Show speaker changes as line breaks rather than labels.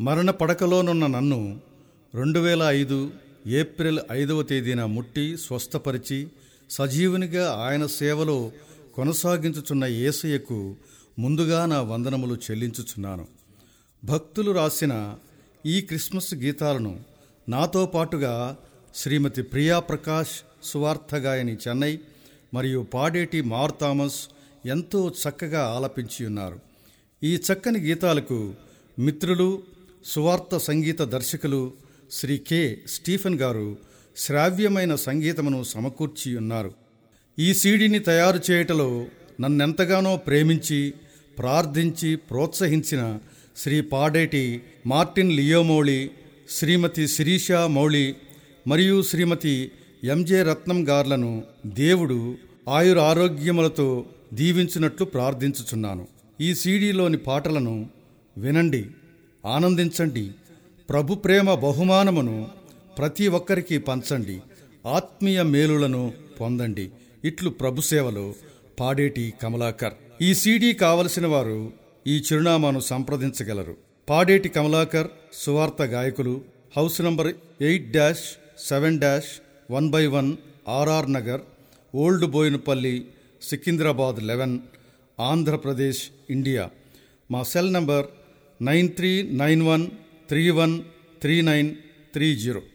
మరణ పడకలోనున్న నన్ను రెండు వేల ఐదు ఏప్రిల్ ఐదవ తేదీన ముట్టి స్వస్థపరిచి సజీవునిగా ఆయన సేవలో కొనసాగించుచున్న యేసయ్యకు ముందుగా నా వందనములు చెల్లించుచున్నాను భక్తులు రాసిన ఈ క్రిస్మస్ గీతాలను నాతో పాటుగా శ్రీమతి ప్రియా ప్రకాష్ సువార్త గాయని చెన్నై మరియు పాడేటి మార్ థామస్ ఎంతో చక్కగా ఆలపించి ఉన్నారు ఈ చక్కని గీతాలకు మిత్రులు సువార్త సంగీత దర్శకులు శ్రీ కె స్టీఫెన్ గారు శ్రావ్యమైన సంగీతమును సమకూర్చి ఉన్నారు ఈ సీడీని తయారు చేయటలో నన్నెంతగానో ప్రేమించి ప్రార్థించి ప్రోత్సహించిన శ్రీ పాడేటి మార్టిన్ లియోమౌళి శ్రీమతి శిరీష మౌళి మరియు శ్రీమతి ఎంజే రత్నం గార్లను దేవుడు ఆయుర ఆరోగ్యములతో దీవించినట్లు ప్రార్థించుచున్నాను ఈ సీడీలోని పాటలను వినండి ఆనందించండి ప్రభు ప్రేమ బహుమానమును ప్రతి ఒక్కరికి పంచండి ఆత్మీయ మేలులను పొందండి ఇట్లు ప్రభు సేవలో పాడేటి కమలాకర్ ఈ సీడీ కావలసిన వారు ఈ చిరునామాను సంప్రదించగలరు పాడేటి కమలాకర్ సువార్త గాయకులు house number eight dash seven dash one by one RR Nagar old Boinapalli Secunderabad eleven Andhra Pradesh India మా cell number nine three nine one three one three nine three zero